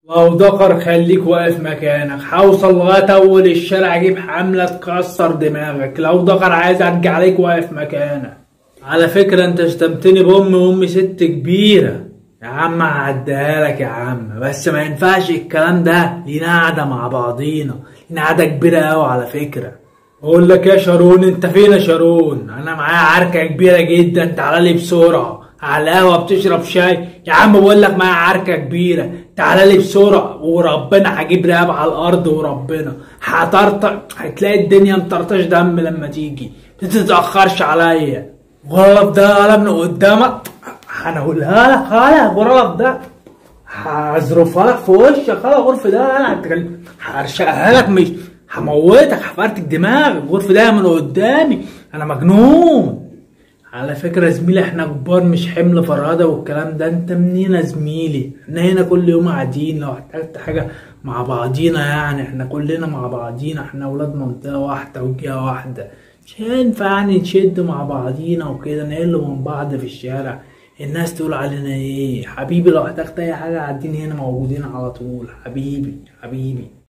لو دقر خليك واقف مكانك هوصل لغايه اول الشارع اجيب حمله تكسر دماغك لو دقر عايز ارجع عليك واقف مكانك على فكره انت شتمتني بامي وامي ست كبيره يا عم هعديها لك يا عم بس ما ينفعش الكلام ده لينا قعده مع بعضينا لينا قعده كبيره قوي على فكره بقول لك يا شارون انت فين يا شارون انا معايا عركه كبيره جدا تعالى لي بسرعه على القهوه بتشرب شاي يا عم بقول لك معايا عركه كبيره تعالى لي بسرعه وربنا هجيب رقاب على الارض وربنا هطرطش هتلاقي الدنيا مطرطش دم لما تيجي ما تتاخرش عليا غلط ده قلم من قدامك هنقولها لك خلاص غلط ده هظرفها لك في وشك خلاص غرف ده انا هتكلم- هرشقها لك مش هموتك هفرتك دماغك الغرف ده من قدامي انا مجنون على فكرة يا زميلي احنا كبار مش حمل فرادة والكلام ده انت منين يا زميلي احنا هنا كل يوم قاعدين لو احتجت حاجة مع بعضينا يعني احنا كلنا مع بعضينا احنا اولاد منطقة واحدة وجهة واحدة مش هينفع يعني نشد مع بعضينا وكده نقل من بعض في الشارع الناس تقول علينا ايه حبيبي لو احتجت اي حاجة قاعدين هنا موجودين على طول حبيبي حبيبي